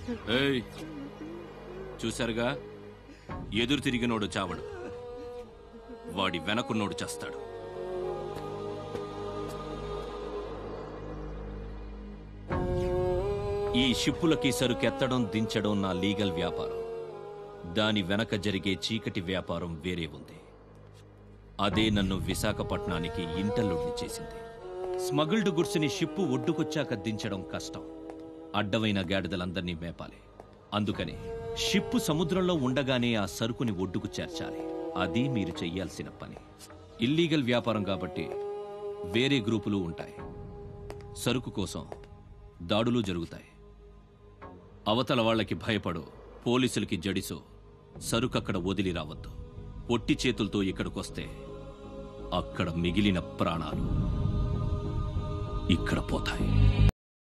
ఏయ్ చూశారుగా ఎదురు తిరిగినోడు చావడు వాడి వెనకున్నోడు చేస్తాడు ఈ షిప్పులకి సరుకెత్తడం దించడం నా లీగల్ వ్యాపారం దాని వెనక జరిగే చీకటి వ్యాపారం వేరే ఉంది అదే నన్ను విశాఖపట్నానికి ఇంటల్లుడిని చేసింది స్మగుల్డ్ గుడ్స్ని షిప్పు ఒడ్డుకొచ్చాక దించడం కష్టం అడ్డమైన గాడిదలందర్నీ మేపాలి అందుకని షిప్పు సముద్రంలో ఉండగానే ఆ సరుకుని ఒడ్డుకు చేర్చాలి అది మీరు చెయ్యాల్సిన పని ఇల్లీగల్ వ్యాపారం కాబట్టి వేరే గ్రూపులు ఉంటాయి సరుకు కోసం దాడులు జరుగుతాయి అవతల వాళ్ళకి భయపడు పోలీసులకి జడిసో సరుకక్కడ వదిలి రావద్దు పొట్టి చేతులతో ఇక్కడికొస్తే అక్కడ మిగిలిన ప్రాణాలు ఇక్కడ పోతాయి